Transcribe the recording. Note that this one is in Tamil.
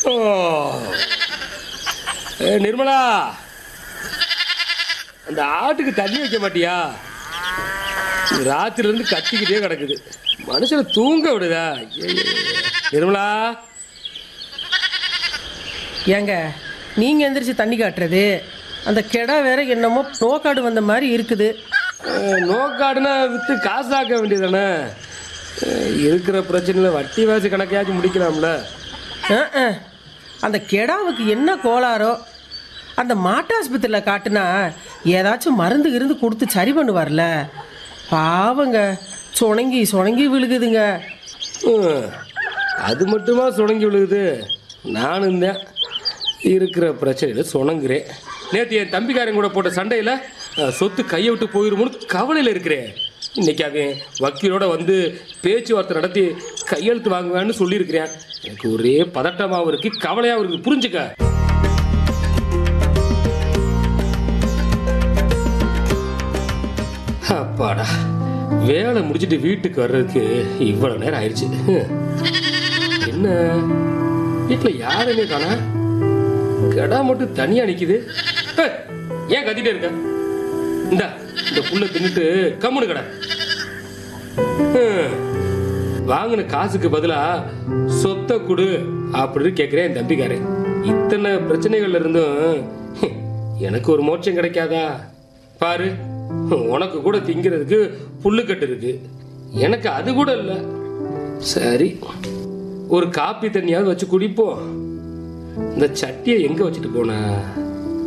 ஓ. ஏ நிர்மலா அந்த ஆட்டுக்கு தண்ணி வைக்க மாட்டியா ராத்திரில இருந்து கத்திக்கிட்டே கிடக்குது மனுஷனை தூங்க விடுதா ஐயையோ. நிர்மலா ஏங்க நீங்கள் எந்திரிச்சு தண்ணி காட்டுறது அந்த கெடா வேற என்னமோ நோக்காடு வந்த மாதிரி இருக்குது அஹ், நோக்காடுனா விற்று காசாக்க வேண்டியதானே இருக்கிற பிரச்சனையில் வட்டி வாசி கணக்கையாச்சும் முடிக்கலாம்ல அஹ், அஹ். அந்த கெடாவுக்கு என்ன கோளாரோ அந்த மாட்டாஸ்பத்திரியில் காட்டுனா ஏதாச்சும் மருந்து இருந்து கொடுத்து சரி பண்ணுவார்ல பாவங்க சுணங்கி சுணங்கி விழுகுதுங்க ஹம், அது மட்டுமா சுணங்கி விழுகுது நானும் தான் இருக்கிற பிரச்சனையில் சுணங்குறேன் நேற்று என் தம்பிக்காரன் கூட போட்ட சண்டையில் அஹ், சொத்து கையை விட்டு போயிருமோன்னு கவலையில் இருக்கிறேன் இன்னைக்கு அவன் வக்கீலோட வந்து பேச்சுவார்த்தை நடத்தி கையெழுத்து வாங்குவேன்னு சொல்லியிருக்கிறேன் எனக்கு ஒரே பதட்டமாகவும் இருக்கு கவலையாகவும் இருக்குது புரிஞ்சுக்க அப்பாடா வேலை முடிச்சிட்டு வீட்டுக்கு வர்றதுக்கு இவ்வளவு நேரம் ஆயிடுச்சு ஹம். என்ன வீட்டில் யாருமே காணா கடா மட்டும் தனியா நிக்குது ஹே, ஏன் கத்திட்டே இருக்க இந்தா இந்த புல்ல தின்னுட்டு கம்முனு கடை ஹம். வாங்கின காசுக்கு பதிலா சொத்தை கொடு அப்படின்னு கேட்கிறேன் என் தம்பிக்காரன் இத்தனை பிரச்சனைகள்ல இருந்தும் ஹம், எனக்கு ஒரு மோட்சம் கிடைக்காதா பாரு உனக்கு கூட திங்கிறதுக்கு புல்லுக்கட்டு இருக்கு எனக்கு அது கூட இல்லை சரி ஒரு காப்பி தண்ணியாவது வச்சு குடிப்போம் இந்த சட்டியை எங்க வச்சுட்டு போன